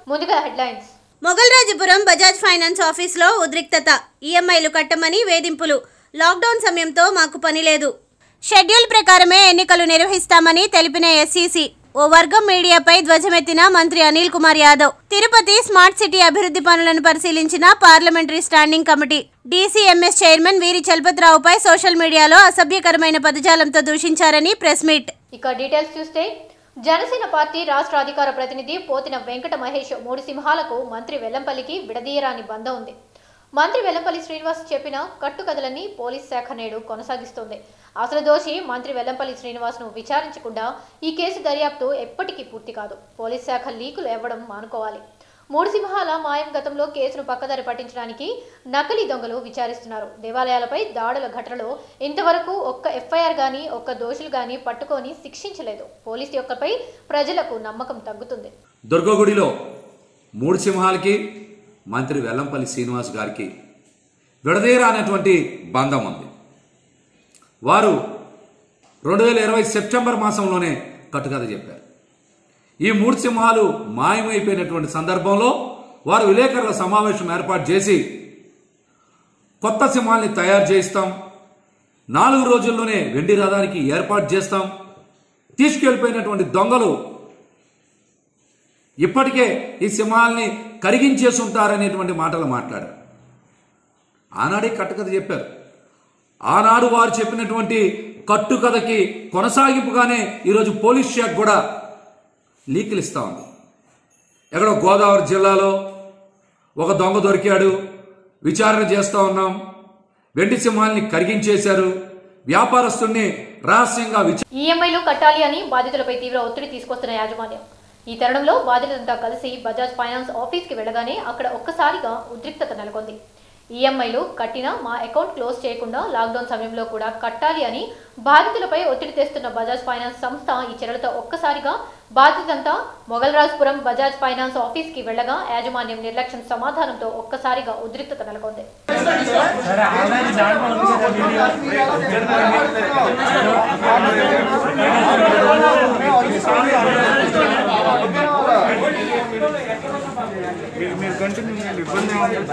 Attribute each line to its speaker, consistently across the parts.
Speaker 1: ముందుగా headlines
Speaker 2: Mogalrajapuram Bajaj finance ఆఫీస్లో ఉద్రిక్తత ఈఎంఐలు కట్టమని వేధింపులు లాక్డౌన్ సమయంతో మాకు పని లేదు షెడ్యూల్ ప్రకారమే ఎన్నికలు నిర్వహిస్తామని తెలిపిన ఎస్సీసీ ఓ వర్గం మీడియాపై ధ్వజమెత్తిన మంత్రి అనిల్ కుమార్ యాదవ్ తిరుపతి స్మార్ట్ సిటీ అభివృద్ధి పనులను పరిశీలించిన parliamentary standing committee DCMS chairman Veeri చలపతిరావుపై సోషల్ మీడియాలో అసభ్యకరమైన పదజాలంతో దూషించారని ప్రెస్ మీట్
Speaker 1: ఇక డీటెయిల్స్ చూస్తే జనసేన పార్టీ రాష్ట్ర అధికార ప్రతినిధి పోతిన వెంకట మహేష్ మూడు సింహాలకు మంత్రి వెల్లంపల్లికి విడదీయరాని బంధం ఉంది మంత్రి వెల్లంపల్లి శ్రీనివాస్ చెప్పిన కట్టుకథలన్నీ పోలీస్ శాఖ నేడు కొనసాగిస్తోంది అసలు దోషి మంత్రి వెల్లంపల్లి శ్రీనివాస్ను విచారించకుండా ఈ కేసు దర్యాప్తు ఎప్పటికీ పూర్తి కాదు పోలీస్ శాఖ లీకులు ఇవ్వడం మానుకోవాలి మూడు సింహాల మాయం గతంలో కేసును పక్కదారి పట్టించడానికి నకిలీ దొంగలు విచారిస్తున్నారు దేవాలయాలపై దాడుల ఘటనలో ఇంతవరకు ఒక్క ఎఫ్ఐఆర్ గాని ఒక్క దోషులు గాని పట్టుకొని శిక్షించలేదు పోలీసు యొక్కపై ప్రజలకు నమ్మకం తగ్గుతుంది
Speaker 3: దుర్గగుడిలో మూడు సింహాలకి మంత్రి వెల్లంపల్లి శ్రీనివాస్ గారికి విడదీరానటువంటి బంధం ఉంది వారు రెండు వేల ఇరవై సెప్టెంబర్ మాసంలోనే కట్టుకథ చెప్పారు ఈ మూడు సింహాలు మాయమైపోయినటువంటి సందర్భంలో వారు విలేకరుల సమావేశం ఏర్పాటు చేసి కొత్త సింహాల్ని తయారు చేయిస్తాం నాలుగు రోజుల్లోనే వెండి రథానికి ఏర్పాటు చేస్తాం తీసుకెళ్లిపోయినటువంటి దొంగలు ఇప్పటికే ఈ సింహాల్ని కరిగించేసి ఉంటారనేటువంటి మాటలు మాట్లాడారు ఆనాడే కట్టుకథ చెప్పారు ఆనాడు వారు చెప్పినటువంటి కట్టుకథకి కొనసాగింపుగానే ఈరోజు పోలీస్ శాఖ కూడా లీకులు ఇస్తా ఉంది ఎక్కడో గోదావరి జిల్లాలో ఒక దొంగ దొరికాడు విచారణ చేస్తా ఉన్నాం వెండి సింహాల్ని కరిగించేశారు వ్యాపారస్తుల్ని రహస్యంగా విచారణ
Speaker 1: ఈఎంఐలు కట్టాలి అని బాధితులపై తీవ్ర ఒత్తిడి తీసుకొస్తున్న యాజమాన్యం ఈ తరుణంలో బాధితులంతా కలిసి బజాజ్ ఫైనాన్స్ ఆఫీస్కి వెళ్ళగానే అక్కడ ఒక్కసారిగా ఉద్రిక్తత నెలకొంది ఈఎంఐలు కట్టినా మా అకౌంట్ క్లోజ్ చేయకుండా లాక్డౌన్ సమయంలో కూడా కట్టాలి అని బాధితులపై ఒత్తిడి తెస్తున్న బజాజ్ ఫైనాన్స్ సంస్థ ఈ చర్యలతో ఒక్కసారిగా బాధితులంతా మొగల్రాజ్పురం బజాజ్ ఫైనాన్స్ ఆఫీస్కి వెళ్ళగా యాజమాన్యం నిర్లక్ష్యం సమాధానంతో ఒక్కసారిగా ఉద్రిక్తత నెలకొంది
Speaker 4: మీరు కంటిన్యూ చేయండి ఇబ్బంది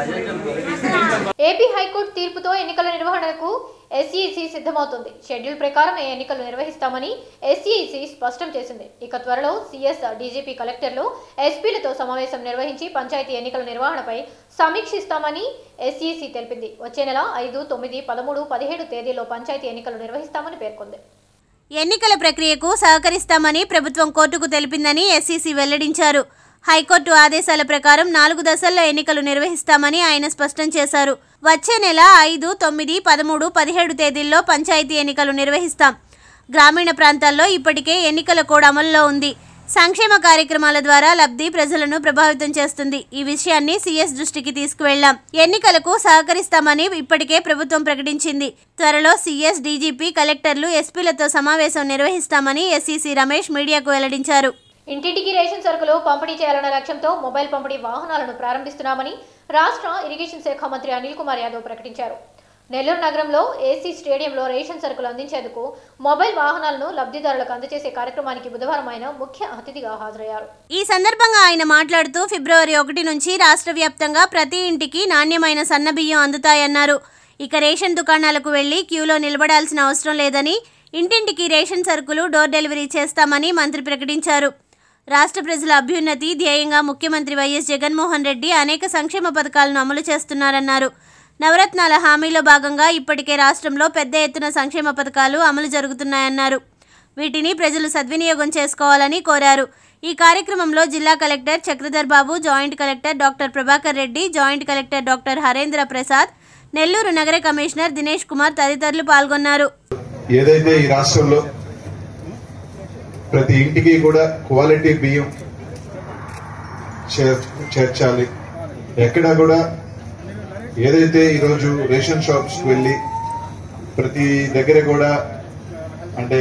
Speaker 1: ఏపీ హైకోర్టు తీర్పుతో ఎన్నికల నిర్వహణకు ఎస్ఈసి సిద్ధమవుతుంది షెడ్యూల్ ప్రకారం ఈ ఎన్నికలు నిర్వహిస్తామని ఎస్ఈసి స్పష్టం చేసింది ఇక త్వరలో సిఎస్ డీజీపీ కలెక్టర్లు ఎస్పీలతో సమావేశం నిర్వహించి పంచాయతీ ఎన్నికల నిర్వహణపై సమీక్షిస్తామని ఎస్ఈసి తెలిపింది వచ్చే నెల ఐదు తొమ్మిది పదమూడు పదిహేడు తేదీలో పంచాయతీ ఎన్నికలు నిర్వహిస్తామని పేర్కొంది
Speaker 2: ఎన్నికల ప్రక్రియకు సహకరిస్తామని ప్రభుత్వం కోర్టుకు తెలిపిందని ఎస్సీసీ వెల్లడించారు హైకోర్టు ఆదేశాల ప్రకారం నాలుగు దశల్లో ఎన్నికలు నిర్వహిస్తామని ఆయన స్పష్టం చేశారు వచ్చే నెల ఐదు తొమ్మిది పదమూడు పదిహేడు తేదీల్లో పంచాయతీ ఎన్నికలు నిర్వహిస్తాం గ్రామీణ ప్రాంతాల్లో ఇప్పటికే ఎన్నికల కోడ్ అమల్లో ఉంది సంక్షేమ కార్యక్రమాల ద్వారా లబ్ధి ప్రజలను ప్రభావితం చేస్తుంది ఈ విషయాన్ని సీఎస్ దృష్టికి తీసుకువెళ్లాం ఎన్నికలకు సహకరిస్తామని ఇప్పటికే ప్రభుత్వం ప్రకటించింది త్వరలో సీఎస్ డీజీపీ కలెక్టర్లు ఎస్పీలతో సమావేశం నిర్వహిస్తామని ఎస్సీసీ రమేష్ మీడియాకు వెల్లడించారు
Speaker 1: ఇంటింటికి రేషన్ సరుకులు పంపిణీ చేయాలన్న లక్ష్యంతో మొబైల్ పంపిణీ వాహనాలను ప్రారంభిస్తున్నామని రాష్ట్ర ఇరిగేషన్ శాఖ మంత్రి అనిల్ కుమార్ యాదవ్ ప్రకటించారు నెల్లూరు నగరంలో ఏసీ స్టేడియంలో రేషన్ సరుకులు అందించేందుకు మొబైల్ వాహనాలను లబ్ధిదారులకు అందజేసే కార్యక్రమానికి బుధవారం ఆయన ముఖ్య అతిథిగా హాజరయ్యారు
Speaker 2: ఈ సందర్భంగా ఆయన మాట్లాడుతూ ఫిబ్రవరి ఒకటి నుంచి రాష్ట్ర వ్యాప్తంగా ప్రతి ఇంటికి నాణ్యమైన సన్నబియ్యం అందుతాయన్నారు ఇక రేషన్ దుకాణాలకు వెళ్లి క్యూలో నిలబడాల్సిన అవసరం లేదని ఇంటింటికి రేషన్ సరుకులు డోర్ డెలివరీ చేస్తామని మంత్రి ప్రకటించారు రాష్ట్ర ప్రజల అభ్యున్నతి ధ్యేయంగా ముఖ్యమంత్రి వైఎస్ జగన్మోహన్ రెడ్డి అనేక సంక్షేమ పథకాలను అమలు చేస్తున్నారన్నారు నవరత్నాల హామీలో భాగంగా ఇప్పటికే రాష్ట్రంలో పెద్ద ఎత్తున సంక్షేమ పథకాలు అమలు జరుగుతున్నాయన్నారు వీటిని ప్రజలు సద్వినియోగం చేసుకోవాలని కోరారు ఈ కార్యక్రమంలో జిల్లా collector Chakradhar Babu joint collector doctor Prabhakar Reddy joint collector doctor Harendra Prasad Nellore నగర కమిషనర్ దినేష్ కుమార్ తదితరులు పాల్గొన్నారు
Speaker 5: ఏదైతే ఈ రాష్ట్రంలో ప్రతి ఇంటికి కూడా క్వాలిటీ బియ్యం చేర్- చేర్చాలి ఎక్కడ కూడా ఏదైతే ఈరోజు రేషన్ షాప్స్ కి వెళ్ళి ప్రతి దగ్గర కూడా అంటే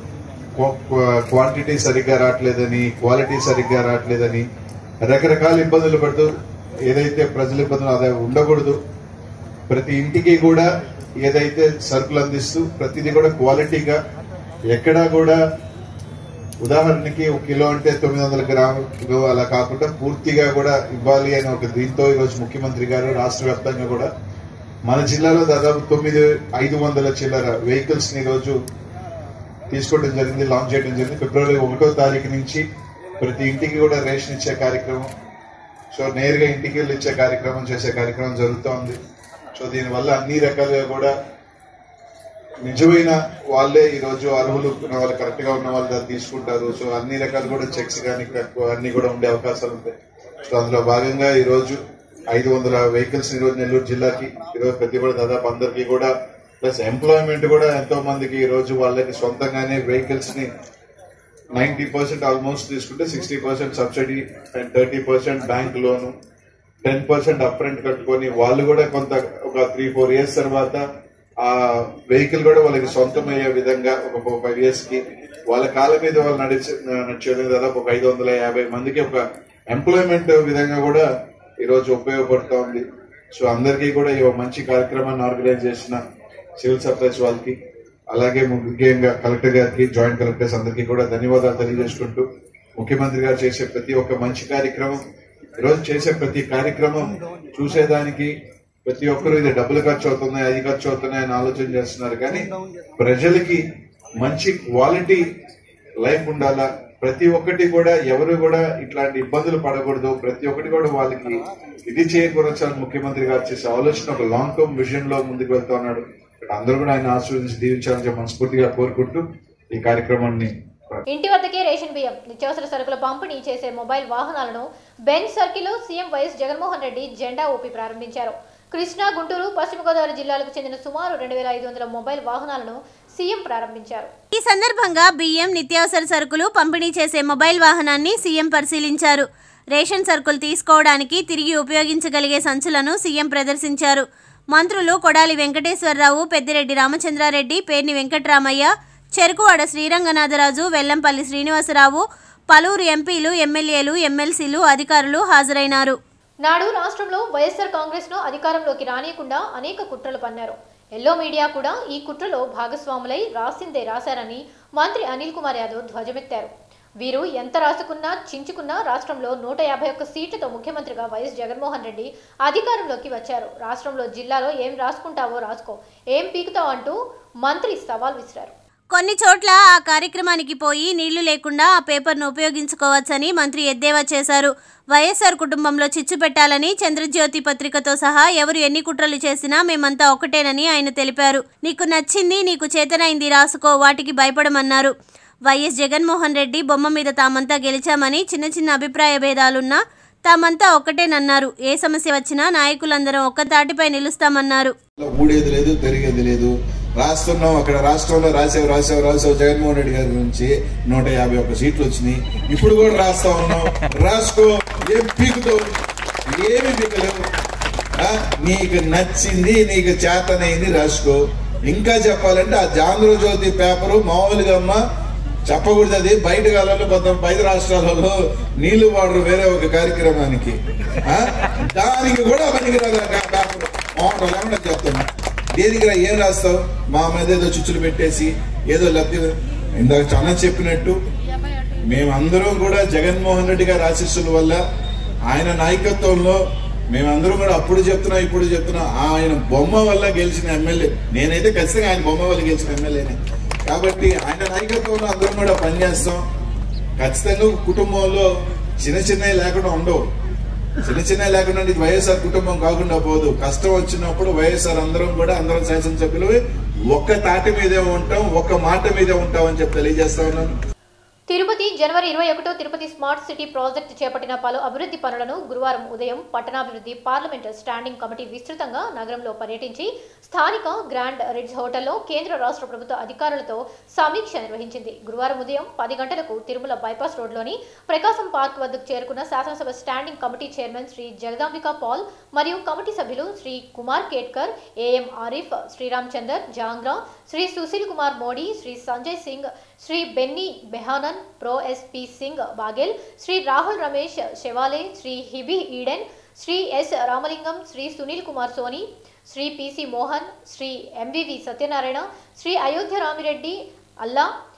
Speaker 5: క్వాంటిటీ సరిగ్గా రావట్లేదని క్వాలిటీ సరిగ్గా రావట్లేదని రకరకాల ఇబ్బందులు పడుతూ ఏదైతే ప్రజల ఇబ్బందులు అదే ఉండకూడదు ప్రతి ఇంటికి కూడా ఏదైతే సరుకులు అందిస్తూ ప్రతిదీ కూడా క్వాలిటీగా ఎక్కడా కూడా ఉదాహరణకి ఒక కిలో అంటే తొమ్మిది వందల గ్రాములు అలా కాకుండా పూర్తిగా కూడా ఇవ్వాలి అని ఒక దీంతో ఈరోజు ముఖ్యమంత్రి గారు రాష్ట్ర వ్యాప్తంగా కూడా మన జిల్లాలో దాదాపు తొమ్మిది ఐదు వందల చిల్లర వెహికల్స్ ని ఈరోజు తీసుకోవడం జరిగింది లాంచ్ చేయడం జరిగింది ఫిబ్రవరి ఒకటో తారీఖు నుంచి ప్రతి ఇంటికి కూడా రేషన్ ఇచ్చే కార్యక్రమం సో నేరుగా ఇంటికి వెళ్ళి ఇచ్చే కార్యక్రమం చేసే కార్యక్రమం జరుగుతోంది సో దీనివల్ల అన్ని రకాలుగా కూడా నిజమైన వాళ్ళే ఈ రోజు అర్హులు ఉన్న వాళ్ళు కరెక్ట్ గా ఉన్న వాళ్ళు దాన్ని తీసుకుంటారు సో అన్ని రకాలు కూడా చెక్స్ కానీ అన్ని కూడా ఉండే అవకాశాలు ఉంటాయి సో అందులో భాగంగా ఈ రోజు ఐదు వందల వెహికల్స్ ఈ రోజు నెల్లూరు జిల్లాకి ఈ రోజు ప్రతి కూడా దాదాపు అందరికీ కూడా ప్లస్ ఎంప్లాయ్మెంట్ కూడా ఎంతో మందికి ఈ రోజు వాళ్ళకి సొంతంగానే వెహికల్స్ ని నైన్టీ పర్సెంట్ ఆల్మోస్ట్ తీసుకుంటే sixty percent subsidy and thirty percent bank loan ten percent up front కట్టుకొని వాళ్ళు కూడా కొంత ఒక త్రీ ఫోర్ ఇయర్స్ తర్వాత ఆ వెహికల్ కూడా వాళ్ళకి సొంతమయ్యే విధంగా ఒక ఫోర్ ఫైవ్ ఇయర్స్ కి వాళ్ళ కాళ్ళ మీద వాళ్ళు నడిచే నడిచే విధంగా దాదాపు ఒక ఐదు వందల యాభై మందికి ఒక ఎంప్లాయ్మెంట్ విధంగా కూడా ఈ రోజు ఉపయోగపడుతూ ఉంది సో అందరికీ కూడా ఈ మంచి కార్యక్రమాన్ని ఆర్గనైజ్ చేసిన సివిల్ సప్లైస్ వాళ్ళకి అలాగే ముఖ్యంగా కలెక్టర్ గారికి జాయింట్ కలెక్టర్స్ అందరికీ కూడా ధన్యవాదాలు తెలియజేసుకుంటూ ముఖ్యమంత్రి గారు చేసే ప్రతి ఒక్క మంచి కార్యక్రమం ఈరోజు చేసే ప్రతి కార్యక్రమం చూసేదానికి ప్రతి ఒక్కరు ఇది డబ్బులు ఖర్చు అవుతున్నాయి అది ఖర్చు అవుతున్నాయి అని ఆలోచన చేస్తున్నారు కానీ ప్రజలకి మంచి క్వాలిటీ లైఫ్ ఉండాలా ప్రతి ఒక్కటి కూడా ఎవరు కూడా ఇట్లాంటి ఇబ్బందులు పడకూడదు ప్రతి ఒక్కటి కూడా వాళ్ళకి ఇది చేయకూడచాలని ముఖ్యమంత్రి గారు చేసే ఆలోచన ఒక లాంగ్ టర్మ్ విజన్ లో ముందుకు వెళ్తా ఉన్నాడు అందరూ కూడా ఆయన ఆశీర్వదించి దీవించాలని చెప్పి మనస్ఫూర్తిగా కోరుకుంటూ ఈ కార్యక్రమాన్ని
Speaker 1: ఇంటి వద్దకే రేషన్ బియ్యం నిత్యావసర సరుకుల పంపిణీ చేసే మొబైల్ వాహనాలను బెంచ్ సర్కిల్లో సీఎం వైఎస్ జగన్మోహన్ రెడ్డి జెండా ఊపి ప్రారంభించారు కృష్ణా గుంటూరు పశ్చిమ గోదావరి జిల్లాలకు చెందిన సుమారు రెండు వేల ఐదు వందల మొబైల్ వాహనాలను సీఎం ప్రారంభించారు
Speaker 2: ఈ సందర్భంగా బియ్యం నిత్యావసర సరుకులు పంపిణీ చేసే మొబైల్ వాహనాన్ని సీఎం పరిశీలించారు రేషన్ సరుకులు తీసుకోవడానికి తిరిగి ఉపయోగించగలిగే సంచులను సీఎం ప్రదర్శించారు మంత్రులు కొడాలి వెంకటేశ్వరరావు పెద్దిరెడ్డి రామచంద్రారెడ్డి పేర్ని వెంకట్రామయ్య చెరుకువాడ శ్రీరంగనాథరాజు వెల్లంపల్లి శ్రీనివాసరావు పలువురు ఎంపీలు ఎమ్మెల్యేలు ఎమ్మెల్సీలు అధికారులు హాజరైనారు
Speaker 1: నాడు రాష్ట్రంలో వైఎస్ఆర్ కాంగ్రెస్ ను అధికారంలోకి రానియకుండా అనేక కుట్రలు పన్నారు ఎల్లో మీడియా కూడా ఈ కుట్రలో భాగస్వాములై రాసిందే రాశారని మంత్రి అనిల్ కుమార్ యాదవ్ ధ్వజమెత్తారు వీరు ఎంత రాసుకున్నా చించుకున్నా రాష్ట్రంలో నూట యాభై ఒక్క సీట్లతో ముఖ్యమంత్రిగా వైఎస్ జగన్మోహన్ రెడ్డి అధికారంలోకి వచ్చారు రాష్ట్రంలో జిల్లాలో ఏం రాసుకుంటావో రాసుకో ఏం పీకుతావు అంటూ మంత్రి సవాల్ విసిరారు
Speaker 2: కొన్ని చోట్ల ఆ కార్యక్రమానికి పోయి నీళ్లు లేకుండా ఆ పేపర్ను ఉపయోగించుకోవచ్చని మంత్రి ఎద్దేవా చేశారు వైఎస్ఆర్ కుటుంబంలో చిచ్చు పెట్టాలని చంద్రజ్యోతి పత్రికతో సహా ఎవరు ఎన్ని కుట్రలు చేసినా మేమంతా ఒకటేనని ఆయన తెలిపారు నీకు నచ్చింది నీకు చేతనైంది రాసుకో వాటికి భయపడమన్నారు వైఎస్ జగన్మోహన్ రెడ్డి బొమ్మ మీద తామంతా గెలిచామని చిన్న చిన్న అభిప్రాయ భేదాలున్నా తామంతా ఒకటేనన్నారు ఏ సమస్య వచ్చినా నాయకులందరం ఒక్క తాటిపై నిలుస్తామన్నారు
Speaker 6: ఊడేది లేదు తిరిగేది లేదు రాస్తున్నాం అక్కడ రాష్ట్రంలో రాసావు రాసావు రాసావు జగన్మోహన్ రెడ్డి గారి గురించి నూట యాభై ఒక్క సీట్లు వచ్చినాయి ఇప్పుడు కూడా రాస్తా ఉన్నాం రాసుకో ఏం పీకుతావు ఏమి పీకలేవు ఆ, నీకు నచ్చింది నీకు చేతనైంది రాసుకో ఇంకా చెప్పాలంటే ఆ ఆంధ్రజ్యోతి పేపరు మామూలుగా అమ్మ చెప్పకూడదు అది బయట కాలంలో కొంత బయట రాష్ట్రాలలో నీళ్లు వాడరు వేరే ఒక కార్యక్రమానికి ఆ? దానికి కూడా పనికిరాదు ఆ పేపర్ మామూలు లేకుండా చెప్తున్నా దేనికి రా ఏం రాస్తావు మా మీద ఏదో చుచ్చులు పెట్టేసి ఏదో లబ్ధి ఇందాక చాలా చెప్పినట్టు మేమందరం కూడా జగన్మోహన్ రెడ్డి గారి ఆశీస్సుల వల్ల ఆయన నాయకత్వంలో మేమందరం కూడా అప్పుడు చెప్తున్నాం ఇప్పుడు చెప్తున్నాం ఆయన బొమ్మ వల్ల గెలిచిన ఎమ్మెల్యే నేనైతే ఖచ్చితంగా ఆయన బొమ్మ వల్ల గెలిచిన ఎమ్మెల్యేనే కాబట్టి ఆయన నాయకత్వంలో అందరం కూడా పనిచేస్తాం ఖచ్చితంగా కుటుంబంలో చిన్న చిన్నవి లేకుండా ఉండవు చిన్న చిన్న లేకుండా ఇది వైఎస్ఆర్ కుటుంబం కాకుండా పోదు కష్టం వచ్చినప్పుడు వైఎస్ఆర్ అందరం కూడా అందరం శాసనసభ్యులు ఒక్క తాటి మీదే ఉంటాం ఒక్క మాట మీదే ఉంటాం అని చెప్పి తెలియజేస్తా ఉన్నాను
Speaker 1: తిరుపతి జనవరి ఇరవై ఒకటో తిరుపతి స్మార్ట్ సిటీ ప్రాజెక్టు చేపట్టిన పలు అభివృద్ధి పనులను గురువారం ఉదయం పట్టణాభివృద్ధి పార్లమెంట్ స్టాండింగ్ కమిటీ విస్తృతంగా నగరంలో పర్యటించి స్థానిక గ్రాండ్ రిడ్జ్ హోటల్లో కేంద్ర రాష్ట్ర ప్రభుత్వ అధికారులతో సమీక్ష నిర్వహించింది గురువారం ఉదయం పది గంటలకు తిరుమల బైపాస్ రోడ్లోని ప్రకాశం పార్క్ వద్దకు చేరుకున్న శాసనసభ standing committee chairman Shri Jagdambika Pal మరియు కమిటీ సభ్యులు Shri Kumar Ketkar A M Arif Shri Ram Chander Jangra Shri Sushil Kumar Modi Shri Sanjay Singh Shri Benny Behanan prof S P Singh Baghel Shri Rahul Ramesh Shewale Shri Hibi Eden Shri S Ramalingam Shri Sunil Kumar Soni Shri P C Mohan Shri M V V Satyanarayana Shri Ayodhya Rami Reddy Alla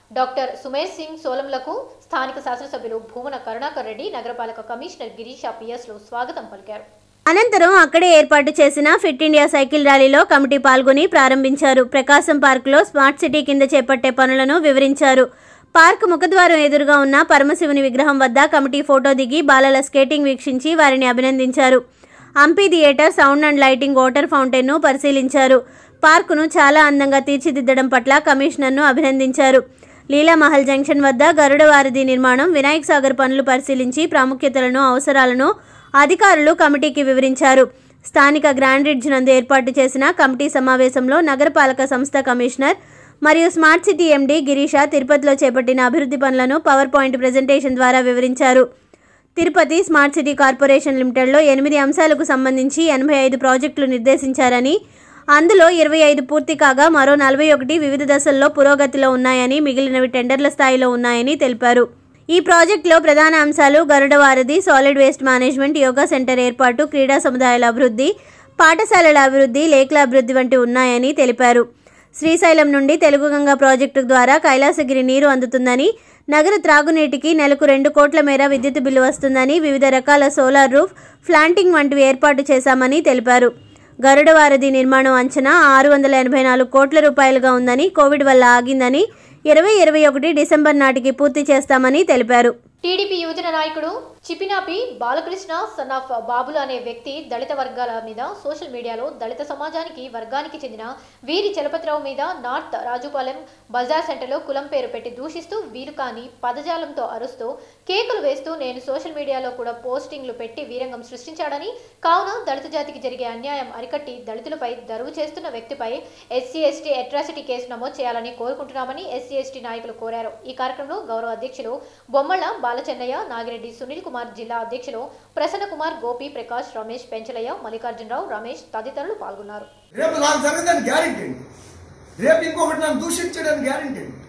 Speaker 1: doctor Sumesh Singh సోలంలకు స్థానిక శాసనసభ్యులు భూమన కరుణాకర్ రెడ్డి నగరపాలక కమిషనర్ గిరీష పిఎస్లు స్వాగతం పలికారు
Speaker 2: అనంతరం అక్కడే ఏర్పాటు చేసిన ఫిట్ ఇండియా సైకిల్ ర్యాలీలో కమిటీ పాల్గొని ప్రారంభించారు ప్రకాశం పార్కులో స్మార్ట్ సిటీ కింద చేపట్టే పనులను వివరించారు పార్క్ ముఖద్వారం ఎదురుగా ఉన్న పరమశివుని విగ్రహం వద్ద కమిటీ ఫోటో దిగి బాలల స్కేటింగ్ వీక్షించి వారిని అభినందించారు amphitheatre sound and lighting water ఫౌంటైన్ను పరిశీలించారు పార్కును చాలా అందంగా తీర్చిదిద్దడం పట్ల కమిషనర్ను అభినందించారు లీలామహల్ జంక్షన్ వద్ద గరుడ వారధి నిర్మాణం వినాయక్ సాగర్ పనులు పరిశీలించి ప్రాముఖ్యతలను అవసరాలను అధికారులు కమిటీకి వివరించారు స్థానిక గ్రాండ్ రిడ్జ్ నందు ఏర్పాటు చేసిన కమిటీ సమావేశంలో నగరపాలక సంస్థ కమిషనర్ మరియు స్మార్ట్ సిటీ ఎండీ గిరీష తిరుపతిలో చేపట్టిన అభివృద్ధి పనులను పవర్ పాయింట్ ప్రజెంటేషన్ ద్వారా వివరించారు తిరుపతి స్మార్ట్ సిటీ కార్పొరేషన్ లిమిటెడ్లో ఎనిమిది అంశాలకు సంబంధించి ఎనభై ఐదు ప్రాజెక్టులు నిర్దేశించారని అందులో ఇరవై ఐదు పూర్తి కాగా మరో నలభై ఒకటి వివిధ దశల్లో పురోగతిలో ఉన్నాయని మిగిలినవి టెండర్ల స్థాయిలో ఉన్నాయని తెలిపారు ఈ ప్రాజెక్టులో ప్రధాన అంశాలు Garuda Varadhi solid waste management yoga centre ఏర్పాటు క్రీడా సముదాయాల అభివృద్ధి పాఠశాలల అభివృద్ధి లేక్ల అభివృద్ధి వంటి ఉన్నాయని తెలిపారు శ్రీశైలం నుండి తెలుగుగంగ ప్రాజెక్టు ద్వారా కైలాసగిరి నీరు అందుతుందని నగర త్రాగునీటికి నెలకు రెండు కోట్ల మేర విద్యుత్ బిల్లు వస్తుందని వివిధ రకాల సోలార్ రూఫ్ ఫ్లాంటింగ్ వంటివి ఏర్పాటు చేశామని తెలిపారు గరుడ వారధి నిర్మాణం అంచనా ఆరు వందల ఎనభై నాలుగు కోట్ల రూపాయలుగా ఉందని కోవిడ్ వల్ల ఆగిందని ఇరవై ఇరవై ఒకటి డిసెంబర్ నాటికి పూర్తి చేస్తామని తెలిపారు
Speaker 1: టీడీపీ యువజన నాయకుడు చిపినాపి బాలకృష్ణ సన్ ఆఫ్ బాబులు అనే వ్యక్తి దళిత వర్గాల మీద సోషల్ మీడియాలో దళిత సమాజానికి వర్గానికి చెందిన వీరి చలపతిరావు మీద నార్త్ రాజుపాలెం బజార్ సెంటర్లో కులం పేరు పెట్టి దూషిస్తూ వీరు కాని పదజాలంతో అరుస్తూ కేకులు వేస్తూ నేను సోషల్ మీడియాలో కూడా పోస్టింగ్లు పెట్టి వీరంగం సృష్టించాడని కావున దళిత జాతికి జరిగే అన్యాయం అరికట్టి దళితులపై దరువు చేస్తున్న వ్యక్తిపై ఎస్సీ ఎస్టీ అట్రాసిటీ కేసు నమోదు చేయాలని కోరుకుంటున్నామని ఎస్సీ ఎస్టీ నాయకులు కోరారు ఈ కార్యక్రమంలో గౌరవ అధ్యక్షులు బొమ్మళ్ళ బాలచెన్నయ్య నాగిరెడ్డి సునీల్ కుమార్ జిల్లా అధ్యక్షులు ప్రసన్న కుమార్ గోపి ప్రకాష్ రమేష్ పెంచలయ్య మల్లికార్జునరావు రమేష్ తదితరులు పాల్గొన్నారు
Speaker 7: రేపు నాకు జరగదని గ్యారంటీ అండి రేపు ఇంకొకటి నన్ను దూషించడానికి గ్యారంటీ అండి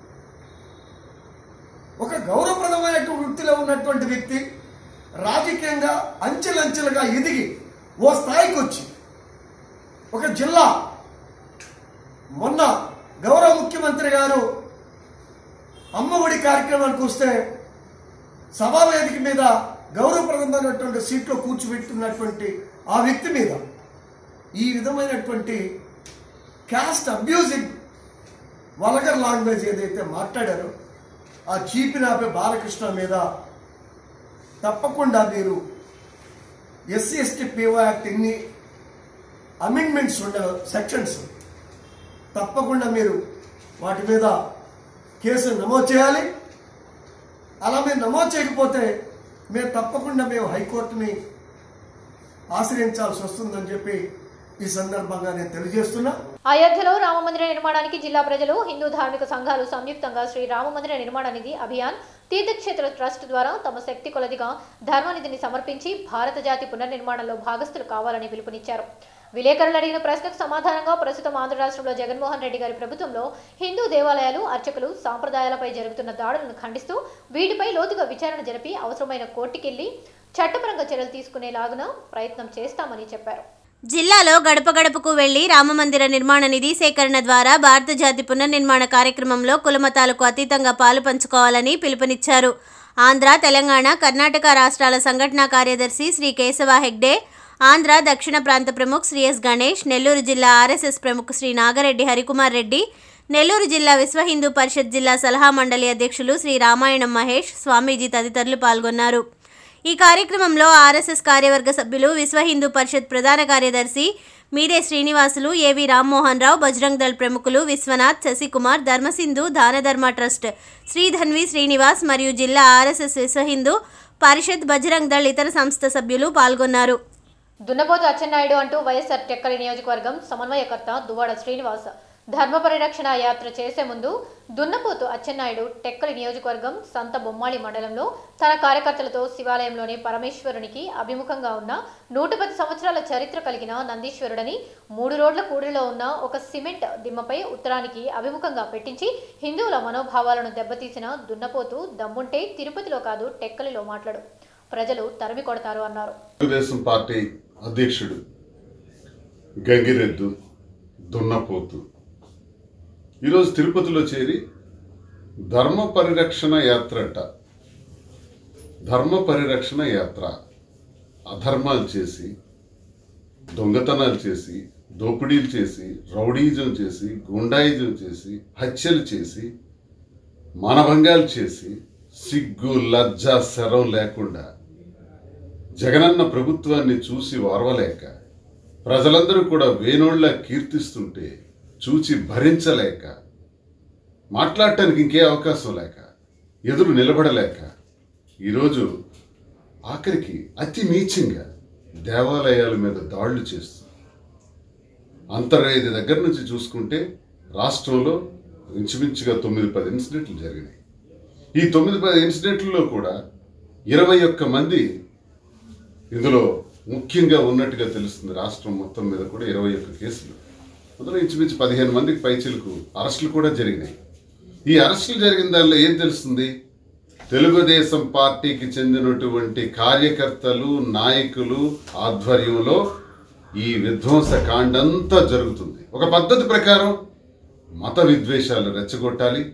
Speaker 7: ఒక గౌరవప్రదమైనటువంటి వృత్తిలో ఉన్నటువంటి వ్యక్తి రాజకీయంగా అంచెలంచెలుగా ఎదిగి ఓ స్థాయికి వచ్చి ఒక జిల్లా మొన్న గౌరవ ముఖ్యమంత్రి గారు అమ్మఒడి కార్యక్రమానికి వస్తే సభావేదిక మీద గౌరవప్రదమైనటువంటి సీట్లో కూర్చోబెట్టున్నటువంటి ఆ వ్యక్తి మీద ఈ విధమైనటువంటి క్యాస్ట్ అబ్యూజింగ్ వల్గర్ లాంగ్వేజ్ ఏదైతే మాట్లాడారో ఆ చీపినాపే బాలకృష్ణ మీద తప్పకుండా మీరు ఎస్సీ ఎస్టీ పిఓ యాక్ట్ ఎన్ని అమెండ్మెంట్స్ ఉండ సెక్షన్స్ తప్పకుండా మీరు వాటి మీద కేసు నమోదు చేయాలి అలా మీరు నమోదు చేయకపోతే మేము తప్పకుండా మేము హైకోర్టుని ఆశ్రయించాల్సి వస్తుందని చెప్పి ఈ సందర్భంగా నేను తెలియజేస్తున్నా
Speaker 1: అయోధ్యలో రామమందిర నిర్మాణానికి జిల్లా ప్రజలు హిందూ ధార్మిక సంఘాలు సంయుక్తంగా శ్రీ రామమందిర నిర్మాణ నిధి అభియాన్ తీర్థక్షేత్ర ట్రస్ట్ ద్వారా తమ శక్తి కొలదిగా ధర్మనిధిని సమర్పించి భారత జాతి పునర్నిర్మాణంలో భాగస్థులు కావాలని పిలుపునిచ్చారు విలేకరులు అడిగిన ప్రశ్నకు సమాధానంగా ప్రస్తుతం ఆంధ్ర రాష్ట్రంలో జగన్మోహన్ రెడ్డి గారి ప్రభుత్వంలో హిందూ దేవాలయాలు అర్చకులు సాంప్రదాయాలపై జరుగుతున్న దాడులను ఖండిస్తూ వీటిపై లోతుగా విచారణ జరిపి అవసరమైన కోర్టుకెళ్లి చట్టపరంగా చర్యలు తీసుకునేలాగున ప్రయత్నం చేస్తామని చెప్పారు
Speaker 2: జిల్లాలో గడప గడపకు వెళ్లి రామమందిర నిర్మాణ నిధి సేకరణ ద్వారా భారత జాతి పునర్నిర్మాణ కార్యక్రమంలో కులమతాలకు అతీతంగా పాలు పంచుకోవాలని పిలుపునిచ్చారు ఆంధ్ర తెలంగాణ కర్ణాటక రాష్ట్రాల సంఘటనా కార్యదర్శి శ్రీ కేశవ హెగ్డే ఆంధ్ర దక్షిణ ప్రాంత ప్రముఖ్ శ్రీ ఎస్ గణేష్ నెల్లూరు జిల్లా ఆర్ఎస్ఎస్ ప్రముఖ్ శ్రీ నాగరెడ్డి హరికుమార్ రెడ్డి నెల్లూరు జిల్లా విశ్వ హిందూ పరిషత్ జిల్లా సలహా మండలి అధ్యక్షులు శ్రీ రామాయణం మహేష్ స్వామీజీ తదితరులు పాల్గొన్నారు ఈ కార్యక్రమంలో ఆర్ఎస్ఎస్ కార్యవర్గ సభ్యులు విశ్వ హిందూ పరిషత్ ప్రధాన కార్యదర్శి మీరే శ్రీనివాసులు ఏవి రామ్మోహన్ రావు బజరంగ్ దళ్ ప్రముఖులు విశ్వనాథ్ శశికుమార్ ధర్మసింధు దానధర్మ ట్రస్ట్ శ్రీధన్వి శ్రీనివాస్ మరియు జిల్లా ఆర్ఎస్ఎస్ విశ్వ హిందూ పరిషత్ బజరంగ్ దళ్ ఇతర సంస్థ సభ్యులు పాల్గొన్నారు
Speaker 1: దున్నపోతు అచ్చెన్నాయుడు అంటూ వైఎస్ఆర్ టెక్కలి నియోజకవర్గం సమన్వయకర్త దువ్వాడ శ్రీనివాస్ ధర్మ పరిరక్షణ యాత్ర చేసే ముందు దున్నపోతు అచ్చెన్నాయుడు టెక్కలి నియోజకవర్గం సంత బొమ్మాళి మండలంలో తన కార్యకర్తలతో శివాలయంలోని పరమేశ్వరునికి అభిముఖంగా ఉన్న నూట పది సంవత్సరాల చరిత్ర కలిగిన నందీశ్వరుడని మూడు రోడ్ల కూడిలో ఉన్న ఒక సిమెంట్ దిమ్మపై ఉత్తరానికి అభిముఖంగా పెట్టించి హిందువుల మనోభావాలను దెబ్బతీసిన దున్నపోతు దమ్ముంటే తిరుపతిలో కాదు టెక్కలిలో మాట్లాడు ప్రజలు తరిమి కొడతారు అన్నారు
Speaker 8: తెలుగుదేశం పార్టీ అధ్యక్షుడు గంగిరెద్దు దున్నపోతు ఈరోజు తిరుపతిలో చేరి ధర్మ పరిరక్షణ యాత్ర అట ధర్మ పరిరక్షణ యాత్ర అధర్మాలు చేసి దొంగతనాలు చేసి దోపిడీలు చేసి రౌడీజం చేసి గుండాయిజం చేసి హత్యలు చేసి మానభంగాలు చేసి సిగ్గు లజ్జ శరం లేకుండా జగనన్న ప్రభుత్వాన్ని చూసి ఓర్వలేక ప్రజలందరూ కూడా వేణోళ్ళ కీర్తిస్తుంటే చూచి భరించలేక మాట్లాడటానికి ఇంకే అవకాశం లేక ఎదురు నిలబడలేక ఈరోజు ఆఖరికి అతి నీచంగా దేవాలయాల మీద దాడులు చేస్తూ అంతర్వేది దగ్గర నుంచి చూసుకుంటే రాష్ట్రంలో ఇంచుమించుగా తొమ్మిది పది ఇన్సిడెంట్లు జరిగినాయి ఈ తొమ్మిది పది ఇన్సిడెంట్లలో కూడా ఇరవై ఒక్క మంది ఇందులో ముఖ్యంగా ఉన్నట్టుగా తెలుస్తుంది రాష్ట్రం మొత్తం మీద కూడా ఇరవై ఒక్క కేసులు అందులో ఇంచుమించు పదిహేను మందికి పైచీలకు అరెస్టులు కూడా జరిగినాయి ఈ అరెస్టులు జరిగిన దానిలో ఏం తెలుస్తుంది తెలుగుదేశం పార్టీకి చెందినటువంటి కార్యకర్తలు నాయకులు ఆధ్వర్యంలో ఈ విధ్వంస కాండంతా జరుగుతుంది ఒక పద్ధతి ప్రకారం మత విద్వేషాలు రెచ్చగొట్టాలి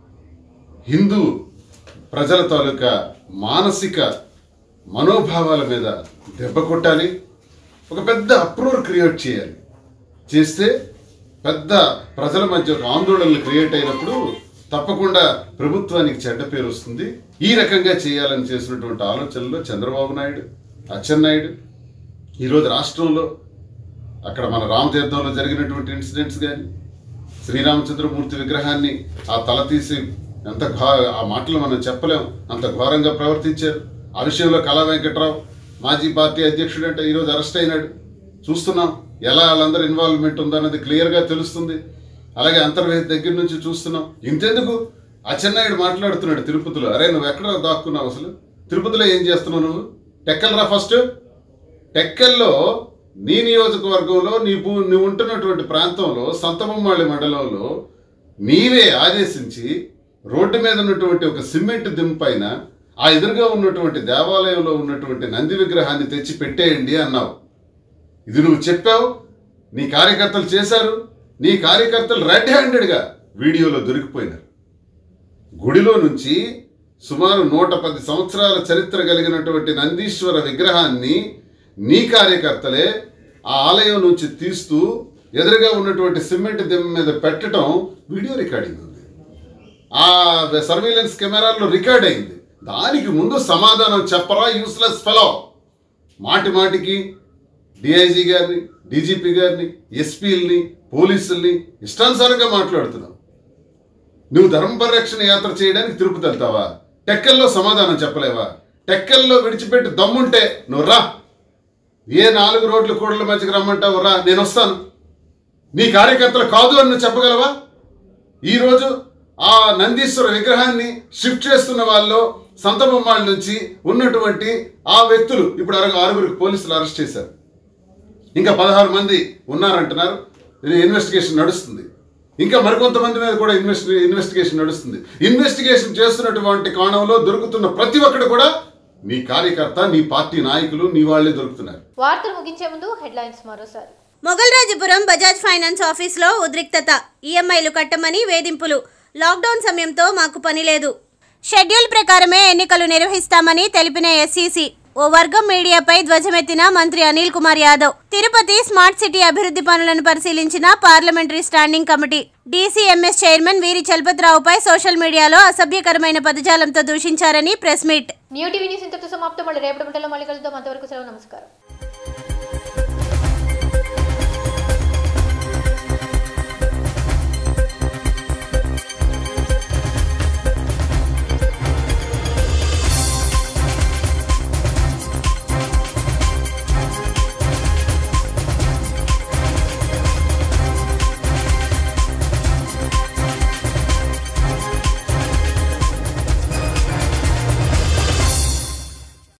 Speaker 8: హిందూ ప్రజల తాలూకా మానసిక మనోభావాల మీద దెబ్బ కొట్టాలి ఒక పెద్ద అప్రూవర్ క్రియేట్ చేయాలి చేస్తే పెద్ద ప్రజల మధ్య ఒక ఆందోళనలు క్రియేట్ అయినప్పుడు తప్పకుండా ప్రభుత్వానికి చెడ్డ పేరు వస్తుంది ఈ రకంగా చేయాలని చేసినటువంటి ఆలోచనలో చంద్రబాబు నాయుడు అచ్చెన్నాయుడు ఈరోజు రాష్ట్రంలో అక్కడ మన రామతీర్థంలో జరిగినటువంటి ఇన్సిడెంట్స్ కానీ శ్రీరామచంద్రమూర్తి విగ్రహాన్ని ఆ తల తీసి ఎంత ఘా ఆ మాటలు మనం చెప్పలేం అంత ఘోరంగా ప్రవర్తించారు ఆ విషయంలో కళా వెంకట్రావు మాజీ పార్టీ అధ్యక్షుడు అంటే ఈరోజు అరెస్ట్ అయినాడు చూస్తున్నాం ఎలా వాళ్ళందరూ ఇన్వాల్వ్మెంట్ ఉందన్నది క్లియర్గా తెలుస్తుంది అలాగే అంతర్వేది దగ్గర నుంచి చూస్తున్నాం ఇంతెందుకు అచ్చెన్నాయుడు మాట్లాడుతున్నాడు తిరుపతిలో అరే నువ్వు ఎక్కడ దాక్కున్నావు అసలు తిరుపతిలో ఏం చేస్తున్నావు నువ్వు టెక్కల్ రా ఫస్ట్ టెక్కల్లో నీ నియోజకవర్గంలో నీ భూ నువ్వు ఉంటున్నటువంటి ప్రాంతంలో సంతబొమ్మాళి మండలంలో నీవే ఆదేశించి రోడ్డు మీద ఉన్నటువంటి ఒక సిమెంట్ దిమ్ పైన ఆ ఎదురుగా ఉన్నటువంటి దేవాలయంలో ఉన్నటువంటి నంది విగ్రహాన్ని తెచ్చి పెట్టేయండి అన్నావు ఇది నువ్వు చెప్పావు నీ కార్యకర్తలు చేశారు నీ కార్యకర్తలు రెడ్ హ్యాండెడ్గా వీడియోలో దొరికిపోయినారు గుడిలో నుంచి సుమారు నూట పది సంవత్సరాల చరిత్ర కలిగినటువంటి నందీశ్వర విగ్రహాన్ని నీ కార్యకర్తలే ఆ ఆలయం నుంచి తీస్తూ ఎదురుగా ఉన్నటువంటి సిమెంట్ దిమ్మ మీద పెట్టడం వీడియో రికార్డింగ్ ఉంది ఆ సర్వీలెన్స్ కెమెరాల్లో రికార్డ్ అయింది దానికి ముందు సమాధానం చెప్పరా యూస్లెస్ ఫెలో మాటి మాటికి డిఐజీ గారిని డీజీపీ గారిని ఎస్పీలని పోలీసుల్ని ఇష్టానుసారంగా మాట్లాడుతున్నావు నువ్వు ధర్మ పరిరక్షణ యాత్ర చేయడానికి తిరుపతి వెళ్తావా టెక్కల్లో సమాధానం చెప్పలేవా టెక్కల్లో విడిచిపెట్టి దమ్ముంటే నువ్వు రా ఏ నాలుగు రోడ్ల కూడల మధ్యకి రమ్మంటావు రా నేను వస్తాను నీ కార్యకర్తలు కాదు అని నువ్వు చెప్పగలవా ఈరోజు ఆ నందీశ్వర విగ్రహాన్ని షిఫ్ట్ చేస్తున్న వాళ్ళు సంతబొమ్మాళ్ళ నుంచి ఉన్నటువంటి ఆ వ్యక్తులు ఇప్పుడు అరగ ఆరుగురికి పోలీసులు అరెస్ట్ చేశారు ఇంకా పదహారు మంది ఉన్నారంటున్నారు ఇది ఇన్వెస్టిగేషన్ నడుస్తుంది ఇంకా మరికొంతమంది మీద కూడా ఇన్వెస్ట్ ఇన్వెస్టిగేషన్ నడుస్తుంది ఇన్వెస్టిగేషన్ చేస్తున్నటువంటి కోణంలో దొరుకుతున్న ప్రతి ఒక్కడు కూడా నీ కార్యకర్త నీ పార్టీ నాయకులు నీ వాళ్ళే దొరుకుతున్నారు
Speaker 1: వార్తలు ముగించే ముందు హెడ్లైన్స్ మరోసారి
Speaker 2: మొగల్రాజపురం బజాజ్ ఫైనాన్స్ ఆఫీస్లో ఉద్రిక్తత ఈఎంఐలు కట్టమని వేధింపులు లాక్డౌన్ సమయంతో మాకు పని లేదు షెడ్యూల్ ప్రకారమే ఎన్నికలు నిర్వహిస్తామని తెలిపిన ఎస్సీసీ ఓ వర్గం మీడియాపై ధ్వజమెత్తిన మంత్రి అనిల్ కుమార్ యాదవ్ తిరుపతి స్మార్ట్ సిటీ అభివృద్ధి పనులను పరిశీలించిన parliamentary standing committee DCMS chairman Veeri చలపతిరావుపై సోషల్ మీడియాలో అసభ్యకరమైన పదజాలంతో దూషించారని press meet
Speaker 1: new TV news ఇంతటితో సమాప్తం మళ్ళీ రేపటి గంటలో మళ్ళీ కలుద్దాం అంతవరకు సెలవు నమస్కారం